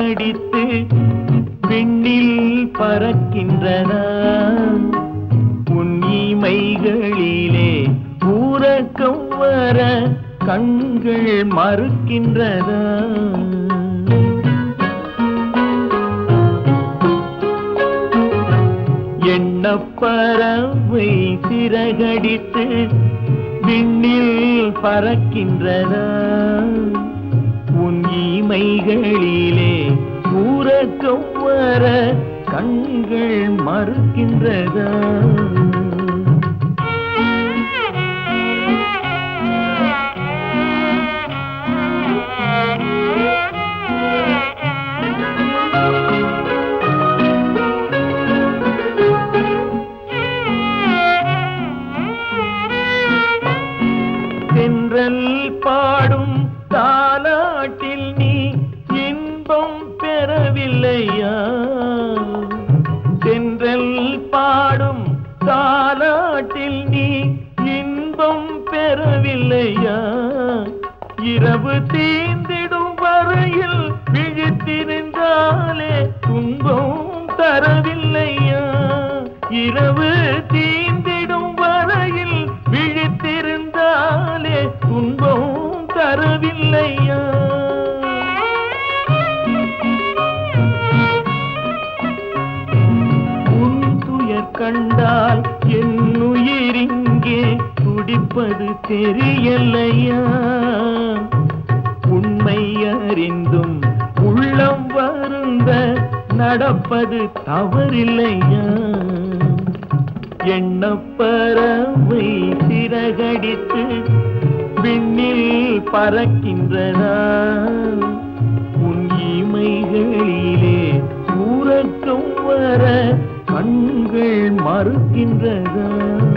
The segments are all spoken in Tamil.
சிறகடித்து விண்ணில் பறக்கின்றதா உன் இமைகளிலே ஊரக்கம் வர கண்கள் மறுக்கின்றதா எண்ணப்பறவை சிறகடித்து விண்ணில் பறக்கின்றதா உன் இமைகளிலே ஊரக்கம் வர கண்கள் மறுக்கின்றதா தென்றல் பாடும் தாலாட்டில் நீ இன்பம் பெறவில்லையா தென்றல் பாடும் தாலாட்டில் நீ இன்பம் பெறவில்லையா இரவு தீந்திடும் வரையில் விழித்திருந்தாலே துன்பம் தரவில்லையா இரவு தீந்திடும் வரையில் விழித்திருந்தாலே துன்பம் தரவில்லையா உன் துயர் கண்டால் என் உயிரிங்கே துடிப்பது தெரியலையா உண்மை அறிந்தும் உள்ளம் வருந்த நடப்பது தவறில்லையா எண்ணப்பறவை சிறகடித்து விண்ணில் பறக்கின்றதா உன் இமைகளிலே ஊரக்கம் வர கண்கள் மறுக்கின்றதா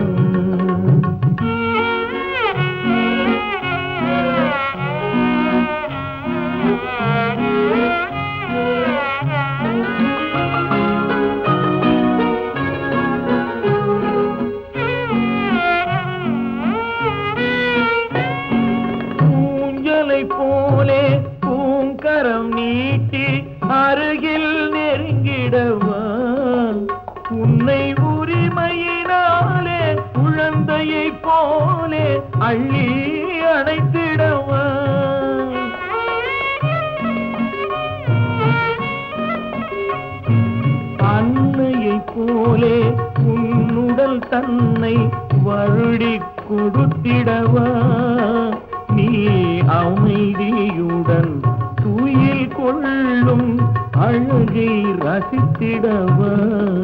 ஊஞ்சலை போலே பூங்கரம் நீட்டி அருகில் நெருங்கிடவா உன்னை உரிமையினாலே குழந்தையை போலே அள்ளி அணைத்திடவா அன்னையை போலே உன்னுடல் தன்னை வருடி கொடுத்திடவா நீ அமைதியுடன் துயில் கொள்ளும் அழகை ரசித்திடவா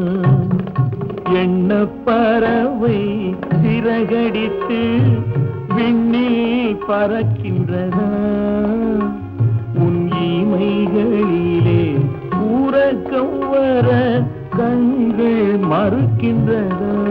எண்ண பறவை சிறகடித்து விண்ணில் பறக்கின்றதா உன் இமைகளிலே ஊரக்கம் வர கண்கள் மறுக்கின்றதா